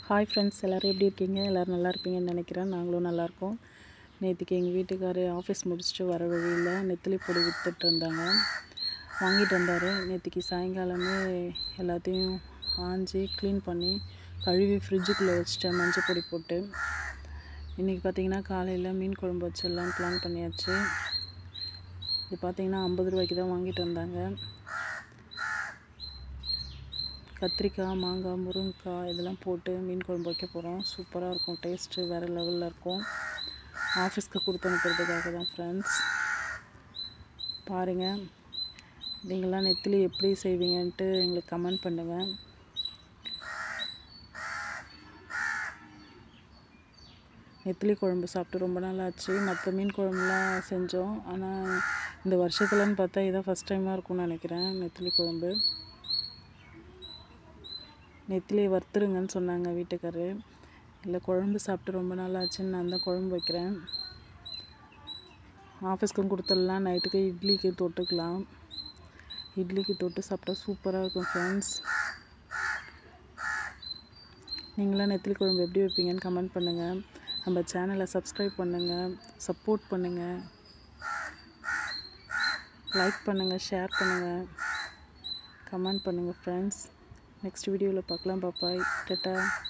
hi friends எல்லோரும் எப்படி இருக்கீங்க எல்லோரும் நல்லா இருப்பீங்கன்னு நினைக்கிறேன் நாங்களும் நல்லாயிருக்கோம் நேற்றுக்கு எங்கள் வீட்டுக்கார் ஆஃபீஸ் முடிச்சுட்டு வர வழியில் நெத்திலி பொடி விற்றுட்டு இருந்தாங்க வாங்கிட்டு வந்தார் நேற்றுக்கு சாயங்காலமே எல்லாத்தையும் ஆஞ்சி க்ளீன் பண்ணி கழுவி ஃப்ரிட்ஜுக்குள்ளே வச்சுட்டேன் மஞ்சள் பொடி போட்டு இன்றைக்கி பார்த்தீங்கன்னா காலையில் மீன் குழம்பு வச்சிடலாம் பிளான் பண்ணியாச்சு இது பார்த்தீங்கன்னா ஐம்பது ரூபாய்க்கு தான் வாங்கிட்டு வந்தாங்க கத்திரிக்காய் மாங்காய் முருங்கைக்காய் இதெல்லாம் போட்டு மீன் குழம்பு வைக்க போகிறோம் சூப்பராக இருக்கும் டேஸ்ட்டு வேறு லெவலில் இருக்கும் ஆஃபீஸ்க்கு கொடுத்து அனுப்புறதுக்காக தான் ஃப்ரெண்ட்ஸ் பாருங்கள் நீங்களாம் நெத்திலி எப்படி செய்வீங்கன்ட்டு எங்களுக்கு கமெண்ட் பண்ணுங்கள் நெத்திலி குழம்பு சாப்பிட்டு ரொம்ப நாள் ஆச்சு மற்ற மீன் குழம்புலாம் செஞ்சோம் ஆனால் இந்த வருஷத்துலன்னு பார்த்தா இதான் ஃபஸ்ட் டைமாக இருக்கும்னு நினைக்கிறேன் நெத்திலி குழம்பு நெத்திலி வறுத்துருங்கன்னு சொன்னாங்க வீட்டுக்காரு இல்லை குழம்பு சாப்பிட்டு ரொம்ப நாள் ஆச்சுன்னு நான் தான் குழம்பு வைக்கிறேன் ஆஃபீஸ்க்கும் கொடுத்துடலாம் நைட்டுக்கு இட்லிக்கு தொட்டுக்கலாம் இட்லிக்கு தொட்டு சாப்பிட்டா சூப்பராக இருக்கும் ஃப்ரெண்ட்ஸ் நீங்களாம் நெத்திலி குழம்பு எப்படி வைப்பீங்கன்னு கமெண்ட் பண்ணுங்கள் நம்ம சேனலை சப்ஸ்கிரைப் பண்ணுங்கள் சப்போர்ட் பண்ணுங்கள் லைக் பண்ணுங்கள் ஷேர் பண்ணுங்கள் கமெண்ட் பண்ணுங்கள் ஃப்ரெண்ட்ஸ் நெக்ஸ்ட் வீடியோவில் பார்க்கலாம் பாப்பாய் டட்டா